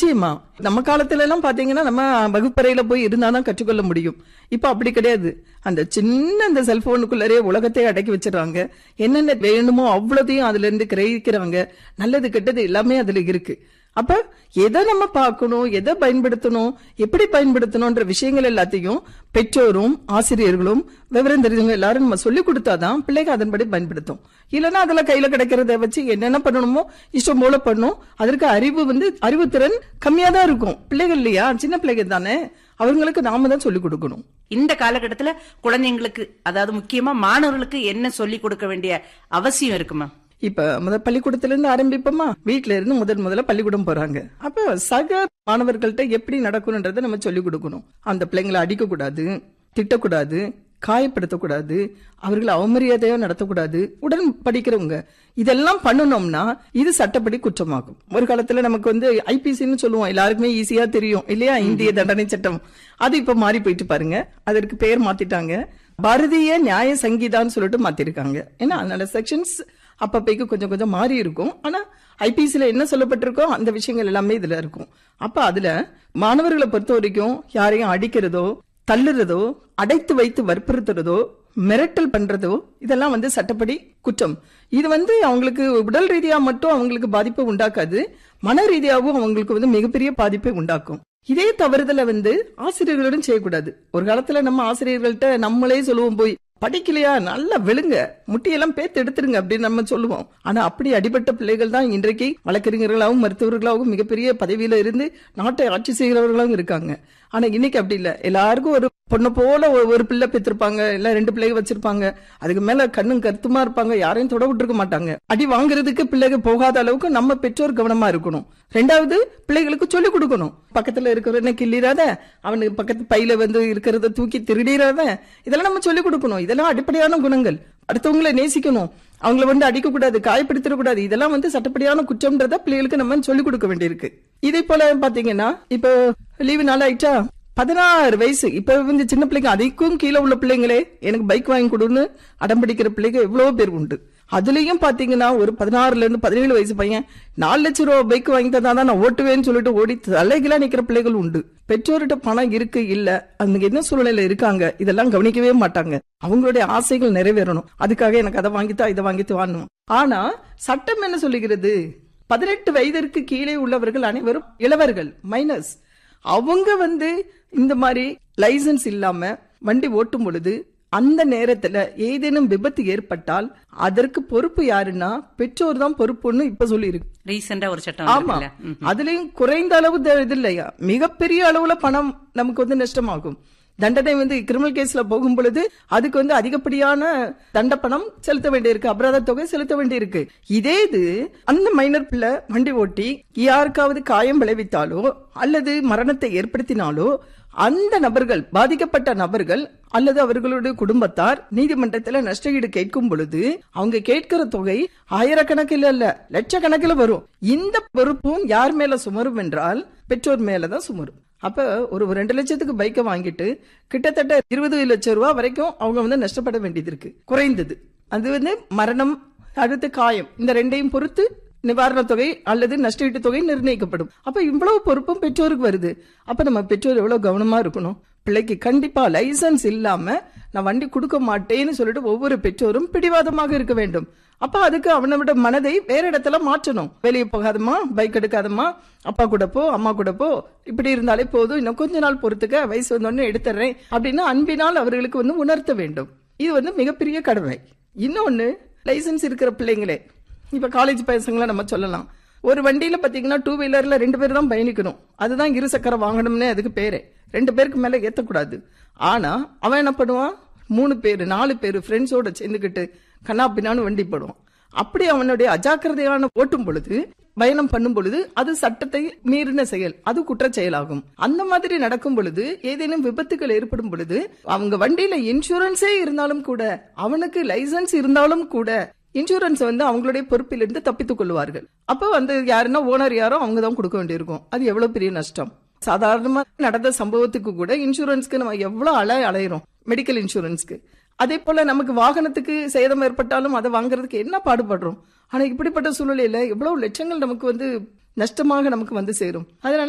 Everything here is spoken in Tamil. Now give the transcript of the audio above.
நிச்சயமா நம்ம காலத்துல எல்லாம் பாத்தீங்கன்னா நம்ம வகுப்பறையில போய் இருந்தாதான் கற்றுக்கொள்ள முடியும் இப்ப அப்படி கிடையாது அந்த சின்ன அந்த செல்போனுக்குள்ளரே உலகத்தை அடக்கி வச்சிடறாங்க என்னென்ன வேணுமோ அவ்வளோதையும் அதுல இருந்து கிரகிக்கிறாங்க நல்லது கெட்டது எல்லாமே அதுல இருக்கு அப்ப எதை நம்ம பார்க்கணும் எதை பயன்படுத்தணும் எப்படி பயன்படுத்தணும்ன்ற விஷயங்கள் எல்லாத்தையும் பெற்றோரும் ஆசிரியர்களும் விவரம் தெரிஞ்சவங்க எல்லாரும் நம்ம சொல்லி கொடுத்தாதான் பிள்ளைங்க அதன்படி பயன்படுத்தும் இல்லைன்னா அதுல கையில கிடைக்கிறத வச்சு என்னென்ன பண்ணணுமோ இஷ்டம் போல பண்ணும் அதற்கு அறிவு வந்து அறிவுத்திறன் கம்மியா தான் இருக்கும் பிள்ளைகள் இல்லையா சின்ன பிள்ளைகள் தானே அவங்களுக்கு நாம தான் சொல்லி கொடுக்கணும் இந்த காலகட்டத்துல குழந்தைங்களுக்கு அதாவது முக்கியமா மாணவர்களுக்கு என்ன சொல்லி கொடுக்க வேண்டிய அவசியம் இருக்குமா இப்ப முதல் பள்ளிக்கூடத்துல இருந்து ஆரம்பிப்போமா வீட்ல இருந்து முதல் முதல்ல பள்ளிக்கூடம் போறாங்க அப்ப சக மாணவர்கள்ட்ட எப்படி நடக்கணும்ன்றதை நம்ம சொல்லி கொடுக்கணும் அந்த பிள்ளைங்களை அடிக்க கூடாது திட்டக்கூடாது காயப்படுத்தக்கூடாது அவர்களை அவமரியாதையா நடத்தக்கூடாது உடன் படிக்கிறவங்க இதெல்லாம் பண்ணணும்னா இது சட்டப்படி குற்றமாகும் ஒரு காலத்துல நமக்கு வந்து ஐபிசின்னு சொல்லுவோம் எல்லாருக்குமே ஈஸியா தெரியும் இல்லையா இந்திய தண்டனை சட்டம் அது இப்ப மாறி போயிட்டு பாருங்க அதற்கு பெயர் மாத்திட்டாங்க பாரதிய நியாய சங்கீதான்னு சொல்லிட்டு மாத்திருக்காங்க ஏன்னா அதனால செக்ஷன்ஸ் அப்பப்பைக்கு கொஞ்சம் கொஞ்சம் மாறி இருக்கும் ஆனா ஐபிசில என்ன சொல்லப்பட்டிருக்கோ அந்த விஷயங்கள் எல்லாமே இதுல இருக்கும் அப்ப அதுல மாணவர்களை பொறுத்த வரைக்கும் யாரையும் அடிக்கிறதோ தள்ளுறதோ அடைத்து வைத்து வற்புறுத்துறதோ மிரட்டல் பண்றதோ இதெல்லாம் வந்து சட்டப்படி குற்றம் இது வந்து அவங்களுக்கு உடல் ரீதியா மட்டும் அவங்களுக்கு பாதிப்பை உண்டாக்காது மன ரீதியாகவும் அவங்களுக்கு வந்து மிகப்பெரிய பாதிப்பை உண்டாக்கும் இதே தவறுதலை வந்து ஆசிரியர்களுடன் செய்யக்கூடாது ஒரு காலத்துல நம்ம ஆசிரியர்கள்ட்ட நம்மளே சொல்லுவோம் போய் படிக்கலையா நல்லா விழுங்க முட்டியெல்லாம் பேத்து எடுத்துருங்க அப்படின்னு நம்ம சொல்லுவோம் ஆனா அப்படி அடிபட்ட பிள்ளைகள் தான் இன்றைக்கு வழக்கறிஞர்களாகவும் மருத்துவர்களாகவும் மிகப்பெரிய பதவியில இருந்து நாட்டை ஆட்சி செய்கிறவர்களாகவும் இருக்காங்க ஆனா இன்னைக்கு அப்படி இல்ல எல்லாருக்கும் ஒரு பொண்ணை போல ஒரு- ஒரு பிள்ளை பெற்றிருப்பாங்க இல்ல ரெண்டு பிள்ளைங்க வச்சிருப்பாங்க அதுக்கு மேல கண்ணும் கருத்துமா இருப்பாங்க யாரையும் தொட விட்டுருக்க மாட்டாங்க அடி வாங்குறதுக்கு பிள்ளைங்க போகாத அளவுக்கு நம்ம பெற்றோர் கவனமா இருக்கணும் ரெண்டாவது பிள்ளைகளுக்கு சொல்லிக் கொடுக்கணும் பக்கத்துல இருக்கிறவன கிள்ளிராத அவனுக்கு பக்கத்து பையில வந்து இருக்கிறத தூக்கி திருடிடாத இதெல்லாம் நம்ம சொல்லிக் கொடுக்கணும் இதெல்லாம் அடிப்படையான குணங்கள் அடுத்தவங்களை நேசிக்கணும் அவங்கள வந்து அடிக்க கூடாது காயப்படுத்திட கூடாது இதெல்லாம் வந்து சட்டப்படியான குற்றம்ன்றத பிள்ளைகளுக்கு நம்ம சொல்லிக் கொடுக்க வேண்டியிருக்கு இதே போல பாத்தீங்கன்னா இப்போ லீவு நாள் ஆயிட்டா பதினாறு வயசு இப்ப வந்து சின்ன பிள்ளைங்க அதிகம் கீழே உள்ள பிள்ளைங்களே எனக்கு பைக் வாங்கி கொடுன்னு அடம் பிடிக்கிற பிள்ளைங்க எவ்வளவு பேர் உண்டு அதுலயும் பாத்தீங்கன்னா ஒரு பதினாறுல இருந்து பதினேழு வயசு பையன் நாலு லட்சம் ரூபாய் பைக் வாங்கி தந்தா தான் நான் ஓட்டுவேன்னு சொல்லிட்டு ஓடி தலைகளா நிக்கிற பிள்ளைகள் உண்டு பெற்றோர்கிட்ட பணம் இருக்கு இல்ல அந்த என்ன சூழ்நிலையில இருக்காங்க இதெல்லாம் கவனிக்கவே மாட்டாங்க அவங்களுடைய ஆசைகள் நிறைவேறணும் அதுக்காக எனக்கு அதை வாங்கித்தா இதை வாங்கித்து வாங்கணும் ஆனா சட்டம் என்ன சொல்லுகிறது பதினெட்டு வயதிற்கு கீழே உள்ளவர்கள் அனைவரும் இளவர்கள் மைனஸ் அவங்க வந்து இந்த மாதிரி லைசன்ஸ் இல்லாம வண்டி ஓட்டும் பொழுது அந்த நேரத்துல ஏதேனும் விபத்து ஏற்பட்டால் அதற்கு பொறுப்பு யாருன்னா பெற்றோர் தான் பொறுப்புன்னு இப்ப சொல்லி இருக்கு ரீசெண்டா ஒரு சட்டம் ஆமா வந்திருக்குல்ல? ம். அதுலயும் குறைந்த அளவு த- இது இல்லையா மிகப்பெரிய அளவுல பணம் நமக்கு வந்து நஷ்டமாகும் தண்டனை வந்து கிரிமினல் கேஸ்ல போகும் பொழுது அதுக்கு வந்து அதிகப்படியான தண்ட பணம் செலுத்த வேண்டியிருக்கு அபராத தொகை செலுத்த வேண்டியிருக்கு இதே இது அந்த மைனர் பிள்ளை வண்டி ஓட்டி யாருக்காவது காயம் விளைவித்தாலோ அல்லது மரணத்தை ஏற்படுத்தினாலோ அந்த நபர்கள் பாதிக்கப்பட்ட நபர்கள் அல்லது அவர்களுடைய குடும்பத்தார் நீதிமன்றத்துல நஷ்டஈடு கேட்கும் பொழுது அவங்க கேட்கிற தொகை ஆயிரக்கணக்கில் அல்ல லட்சக்கணக்கில் வரும் இந்த பொறுப்பும் யார் மேல சுமரும் என்றால் பெற்றோர் மேலதான் சுமரும் அப்ப ஒரு ரெண்டு லட்சத்துக்கு பைக்கை வாங்கிட்டு கிட்டத்தட்ட இருபது லட்சம் ரூபாய் வரைக்கும் அவங்க வந்து நஷ்டப்பட வேண்டியது இருக்கு குறைந்தது அது வந்து மரணம் அடுத்து காயம் இந்த ரெண்டையும் பொறுத்து நிவாரணத் தொகை அல்லது நஷ்டஈட்டு தொகை நிர்ணயிக்கப்படும் அப்ப இவ்வளவு பொறுப்பும் பெற்றோருக்கு வருது அப்ப நம்ம பெற்றோர் எவ்வளவு கவனமா இருக்கணும் பிள்ளைக்கு கண்டிப்பா லைசன்ஸ் இல்லாம நான் வண்டி கொடுக்க மாட்டேன்னு சொல்லிட்டு ஒவ்வொரு பெற்றோரும் பிடிவாதமாக இருக்க வேண்டும் அப்ப அதுக்கு அவனோட மனதை வேற இடத்துல மாற்றணும் வெளியே போகாதம்மா பைக் எடுக்காதம்மா அப்பா கூட போ அம்மா கூட போ இப்படி இருந்தாலே போதும் இன்னும் கொஞ்ச நாள் பொறுத்துக்க வயசு வந்தோடனே எடுத்துறேன் அப்படின்னு அன்பினால் அவர்களுக்கு வந்து உணர்த்த வேண்டும் இது வந்து மிகப்பெரிய கடமை இன்னொன்னு லைசன்ஸ் இருக்கிற பிள்ளைங்களே இப்ப காலேஜ் பசங்களை நம்ம சொல்லலாம் ஒரு வண்டியில பாத்தீங்கன்னா டூ வீலர்ல ரெண்டு பேர் தான் பயணிக்கணும் அதுதான் இருசக்கர வாகனம்னே அதுக்கு பேரு ரெண்டு பேருக்கு மேல ஏத்தக்கூடாது ஆனா அவன் என்ன பண்ணுவான் மூணு பேர் நாலு பேர் ஃப்ரெண்ட்ஸோட சேர்ந்துக்கிட்டு கண்ணா பின்னான்னு வண்டி போடுவான் அப்படி அவனுடைய அஜாக்கிரதையான ஓட்டும் பொழுது பயணம் பண்ணும் பொழுது அது சட்டத்தை மீறின செயல் அது குற்றச் செயலாகும் அந்த மாதிரி நடக்கும் பொழுது ஏதேனும் விபத்துகள் ஏற்படும் பொழுது அவங்க வண்டியில இன்சூரன்ஸே இருந்தாலும் கூட அவனுக்கு லைசன்ஸ் இருந்தாலும் கூட இன்சூரன்ஸ் வந்து அவங்களுடைய பொறுப்பிலிருந்து தப்பித்துக் கொள்வார்கள் அப்போ வந்து யாருன்னா ஓனர் யாரோ அவங்க தான் கொடுக்க வேண்டியிருக்கும் அது எவ்வளவு பெரிய நஷ்டம் சாதாரணமா நடந்த சம்பவத்துக்கு கூட இன்சூரன்ஸ்க்கு நம்ம எவ்வளவு அலை அலையிறோம் மெடிக்கல் இன்சூரன்ஸ்க்கு அதே போல நமக்கு வாகனத்துக்கு சேதம் ஏற்பட்டாலும் அதை வாங்குறதுக்கு என்ன பாடுபடுறோம் ஆனா இப்படிப்பட்ட சூழ்நிலையில எவ்வளவு லட்சங்கள் நமக்கு வந்து நஷ்டமாக நமக்கு வந்து சேரும் அதனால